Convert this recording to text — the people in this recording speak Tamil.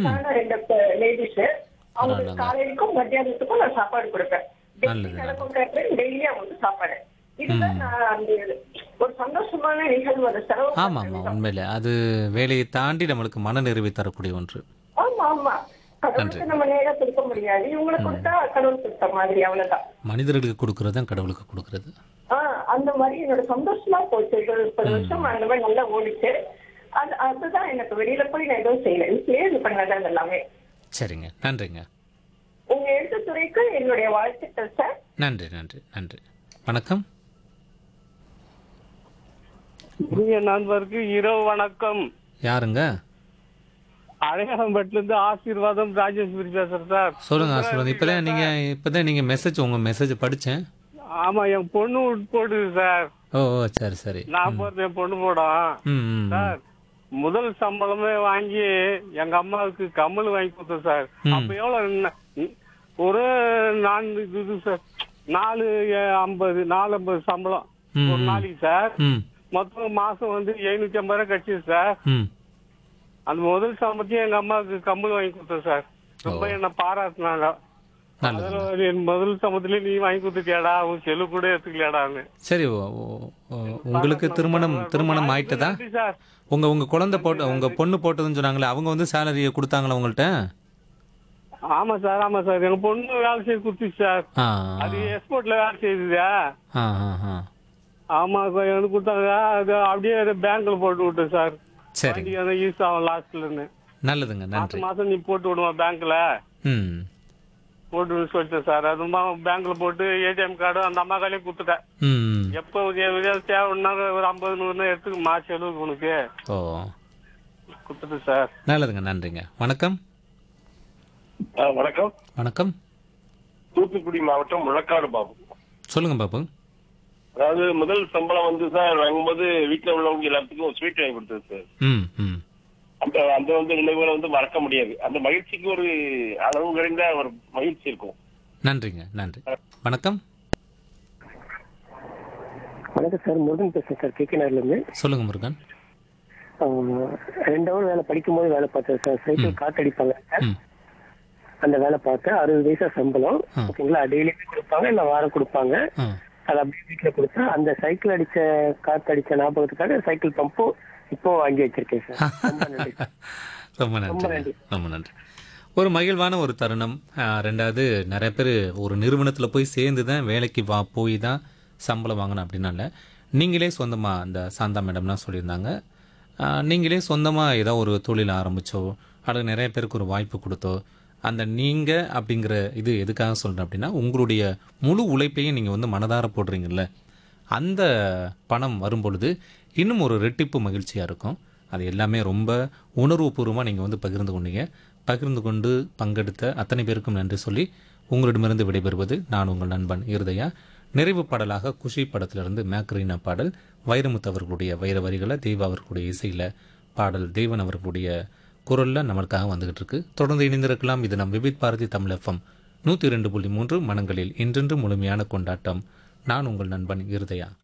வயசான ரெண்டு லேடிஸ் அவங்களுக்கு காலையிலுக்கும் மத்தியானத்துக்கும் நான் சாப்பாடு கொடுப்பேன் டெய்லி நல்லது, நடக்கும் டெய்லி அவங்களுக்கு சாப்பாடு இதுதான் நான் அந்த ஒரு சந்தோஷமான நிகழ்வு அந்த செலவு ஆமாம் ஆமாம் உண்மையில அது வேலையை தாண்டி நம்மளுக்கு மன நிறைவை தரக்கூடிய ஒன்று ஆமா ஆமா கடவுளுக்கு நம்ம நேரம் கொடுக்க முடியாது இவங்களுக்கு கொடுத்தா கடவுள் கொடுத்த மாதிரி அவ்வளவுதான் மனிதர்களுக்கு கொடுக்கறது தான் கடவுளுக்கு கொடுக்கறது ஆஹ் அந்த மாதிரி என்னோட சந்தோஷமா போச்சு இது ஒரு முப்பது வருஷம் அந்த மாதிரி நல்லா ஓடிச்சு அது அதுதான் எனக்கு வெளியில போய் நான் எதுவும் செய்யல வீட்லயே இது பண்ணதான் எல்லாமே சரிங்க நன்றிங்க உங்க எழுத்துத்துறைக்கு என்னுடைய வாழ்த்துக்கள் சார் நன்றி நன்றி நன்றி வணக்கம் இனிய நண்பருக்கு இரவு வணக்கம் யாருங்க அடையாளம்பேட்டில இருந்து ஆசீர்வாதம் ராஜேஸ்வரி பேசுறேன் சார் சொல்லுங்க ஆசீர்வாதம் இப்பதான் நீங்க இப்பதான் நீங்க மெசேஜ் உங்க மெசேஜ் படிச்சேன் ஆமா என் பொண்ணு வீட்டு போடுது சார் ஓ ஓ சரி சரி நான் போறது என் பொண்ணு போடும் ம் ம், ம் சார் முதல் சம்பளமே வாங்கி எங்க அம்மாவுக்கு கம்மல் வாங்கி கொடுத்தேன் சார் ம். அப்ப எவ்வளவு ந- ஒரு நான்கு இது சார் நாலு அஹ், ஐம்பது நாலு ஐம்பது சம்பளம் ம், ஒரு ம். நாளைக்கு சார் ம் மொத்தம் மாசம் வந்து எழுநூத்தி ஐம்பது ரூபாய் கட்சிது சார் ம் அந்த முதல் சம்பளத்தையும் எங்க அம்மாவுக்கு கம்மல் வாங்கி கொடுத்தேன் சார் ரொம்ப என்ன பாராட்டினாங்க நல்லது அதுல ஒரு என் முதல் சம்பளத்திலேயே நீ வாங்கி கொடுத்துட்டியாடா உன் செல்லு கூட எடுத்துக்கலையாடான்னு சரி ஓ, ஓ, ஓ, உங்களுக்கு திருமணம் திருமணம் ஆயிட்டதா நன்றி சார் உங்க உங்க குழந்தை போட்டு உங்க பொண்ணு போட்டதுன்னு சொன்னாங்களே அவங்க வந்து சேலரியை கொடுத்தாங்களா உங்கள்ட்ட ஆமா சார் ஆமா சார் எங்க பொண்ணு வேலை செய்து கொடுத்துச்சு சார் ஆ அது எக்ஸ்போர்ட்ல வேலை செய்யுதா ஆ ஆ ஆ ஆமா சார் எனக்கு கொடுத்தாங்க அது அப்படியே பேங்க்ல போட்டு விட்டேன் சார் சரிங்க வண்டிக்கு யூஸ் ஆகும் லாஸ்ட்லன்னு நல்லதுங்க நன்றி மாசம் மாசம் நீ போட்டு விடுமா பேங்க்ல ம் போட்டு விட சொல்லிட்டேன் சார் அதுமா பேங்க்ல போட்டு ஏடிஎம் கார்டு அந்த அம்மா கையிலே கொடுத்துட்டேன் ம் எப்போ எதாவது தேவைன்னா ஒரு ஐம்பது நூறுனா எடுத்துக்கமா செலவுக்கு உனக்கு ஓ கொடுத்துட்டு சார் நல்லதுங்க நன்றிங்க வணக்கம் ஆ, வணக்கம் வணக்கம் தூத்துக்குடி மாவட்டம் முழக்காடு பாபு சொல்லுங்க பாபு அதாவது முதல் சம்பளம் வந்து சார் வாங்கும்போது வீட்டுல உள்ளவங்க எல்லாத்துக்கும் ஸ்வீட் வாங்கி கொடுத்தது சார் ம் ம் அந்த அந்த வந்து நினைவுகளை வந்து மறக்க முடியாது அந்த மகிழ்ச்சிக்கு ஒரு அளவு குறைந்த ஒரு மகிழ்ச்சி இருக்கும் நன்றிங்க நன்றி வணக்கம் வணக்கம் சார் முருகன் பேசுறேன் சார் கே நகர்ல இருந்து சொல்லுங்க முருகன் ஆஹ் ரெண்டு ஹவர் வேலை படிக்கும் போது வேலை பார்த்தேன் சார் சைக்கிள் காத்தடிப்பாங்க சார் ம் அந்த வேலை பார்த்தேன் அறுபது பைசா சம்பளம் ஆ. ஓகேங்களா டெய்லியுமே கொடுப்பாங்க இல்ல வாரம் கொடுப்பாங்க ஆ அது அப்படியே வீட்டுல கொடுத்தா அந்த சைக்கிள் அடிச்ச காத்தடிச்ச ஞாபகத்துக்காக சைக்கிள் பம்பும் இப்போ வாங்கி வச்சிருக்கேன் சார் ரொம்ப நன்றி சார். ரொம்ப ரொம்ப நன்றி நன்றி. ரொம்ப நன்றி ஒரு மகிழ்வான ஒரு தருணம் ஆ, ரெண்டாவது நிறைய பேர் ஒரு நிறுவனத்தில் போய் சேர்ந்து தான் வேலைக்கு வா போய் தான் சம்பளம் வாங்கணும் அப்படின்னால நீங்களே சொந்தமாக அந்த சாந்தா மேடம்லாம் சொல்லியிருந்தாங்க ஆ, நீங்களே சொந்தமாக ஏதோ ஒரு தொழில் ஆரம்பிச்சோ அல்லது நிறைய பேருக்கு ஒரு வாய்ப்பு கொடுத்தோ அந்த நீங்கள் அப்படிங்கிற இது எதுக்காக சொல்கிறேன் அப்படின்னா உங்களுடைய முழு உழைப்பையும் நீங்கள் வந்து மனதார போடுறீங்கல்ல அந்த பணம் வரும்பொழுது இன்னும் ஒரு ரெட்டிப்பு மகிழ்ச்சியாக இருக்கும் அது எல்லாமே ரொம்ப உணர்வுபூர்வமாக நீங்கள் வந்து பகிர்ந்து கொண்டீங்க பகிர்ந்து கொண்டு பங்கெடுத்த அத்தனை பேருக்கும் நன்றி சொல்லி உங்களிடமிருந்து விடைபெறுவது நான் உங்கள் நண்பன் இருதயா நிறைவு பாடலாக குஷி படத்திலிருந்து மேக்ரீனா பாடல் வைரமுத்து அவர்களுடைய வைர வரிகளை தெய்வா அவர்களுடைய இசையில் பாடல் தெய்வன் அவர்களுடைய குரலில் நம்மளுக்காக வந்துகிட்டு இருக்கு தொடர்ந்து இணைந்திருக்கலாம் இது நம் விபித் பாரதி தமிழ் எஃப்எம் நூற்றி இரண்டு புள்ளி மூன்று மனங்களில் இன்றென்று முழுமையான கொண்டாட்டம் நான் உங்கள் நண்பன் இருதயா